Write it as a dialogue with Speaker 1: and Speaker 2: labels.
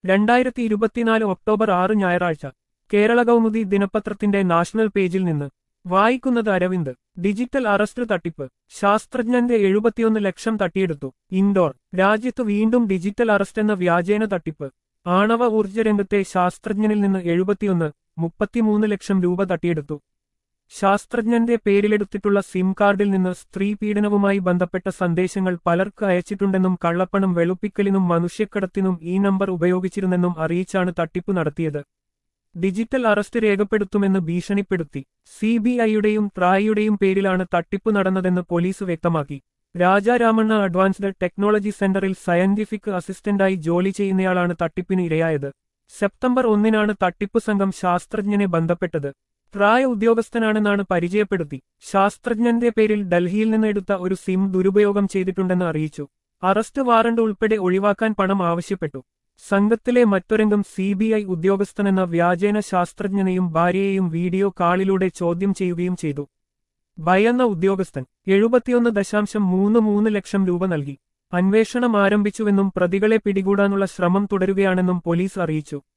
Speaker 1: രണ്ടായിരത്തി ഇരുപത്തിനാല് ഒക്ടോബർ ആറ് ഞായറാഴ്ച കേരള കൗമുദി ദിനപത്രത്തിന്റെ നാഷണൽ പേജിൽ നിന്ന് വായിക്കുന്നത് അരവിന്ദ് ഡിജിറ്റൽ അറസ്റ്റ് തട്ടിപ്പ് ശാസ്ത്രജ്ഞന്റെ എഴുപത്തിയൊന്ന് ലക്ഷം തട്ടിയെടുത്തു ഇൻഡോർ രാജ്യത്ത് വീണ്ടും ഡിജിറ്റൽ അറസ്റ്റ് എന്ന വ്യാജേന തട്ടിപ്പ് ആണവ ഊർജ്ജ രംഗത്തെ ശാസ്ത്രജ്ഞനിൽ നിന്ന് എഴുപത്തിയൊന്ന് മുപ്പത്തിമൂന്ന് ലക്ഷം രൂപ തട്ടിയെടുത്തു ശാസ്ത്രജ്ഞന്റെ പേരിലെടുത്തിട്ടുള്ള സിം കാർഡിൽ നിന്ന് സ്ത്രീ പീഡനവുമായി ബന്ധപ്പെട്ട സന്ദേശങ്ങൾ പലർക്ക് അയച്ചിട്ടുണ്ടെന്നും കള്ളപ്പണം വെളുപ്പിക്കലിനും മനുഷ്യക്കടത്തിനും ഈ നമ്പർ ഉപയോഗിച്ചിരുന്നെന്നും അറിയിച്ചാണ് തട്ടിപ്പ് നടത്തിയത് ഡിജിറ്റൽ അറസ്റ്റ് രേഖപ്പെടുത്തുമെന്ന് ഭീഷണിപ്പെടുത്തി സിബിഐയുടെയും ട്രായിയുടെയും പേരിലാണ് തട്ടിപ്പ് നടന്നതെന്ന് പോലീസ് വ്യക്തമാക്കി രാജാരാമണ്ണ അഡ്വാൻസ്ഡ് ടെക്നോളജി സെന്ററിൽ സയന്റിഫിക് അസിസ്റ്റന്റായി ജോലി ചെയ്യുന്നയാളാണ് തട്ടിപ്പിന് ഇരയായത് സെപ്റ്റംബർ ഒന്നിനാണ് തട്ടിപ്പ് സംഘം ശാസ്ത്രജ്ഞനെ ബന്ധപ്പെട്ടത് ട്രായ ഉദ്യോഗസ്ഥനാണെന്നാണ് പരിചയപ്പെടുത്തി ശാസ്ത്രജ്ഞന്റെ പേരിൽ ഡൽഹിയിൽ നിന്ന് എടുത്ത ഒരു സിം ദുരുപയോഗം ചെയ്തിട്ടുണ്ടെന്ന് അറിയിച്ചു അറസ്റ്റ് വാറണ്ട് ഉൾപ്പെടെ ഒഴിവാക്കാൻ പണം ആവശ്യപ്പെട്ടു സംഘത്തിലെ മറ്റൊരംഗം സിബിഐ ഉദ്യോഗസ്ഥനെന്ന വ്യാജേന ശാസ്ത്രജ്ഞനെയും ഭാര്യയെയും വീഡിയോ കാളിലൂടെ ചോദ്യം ചെയ്യുകയും ചെയ്തു ഭയന്ന ഉദ്യോഗസ്ഥൻ എഴുപത്തിയൊന്ന് ദശാംശം മൂന്ന് മൂന്ന് ലക്ഷം രൂപ നൽകി അന്വേഷണം ആരംഭിച്ചുവെന്നും പ്രതികളെ പിടികൂടാനുള്ള ശ്രമം തുടരുകയാണെന്നും പോലീസ് അറിയിച്ചു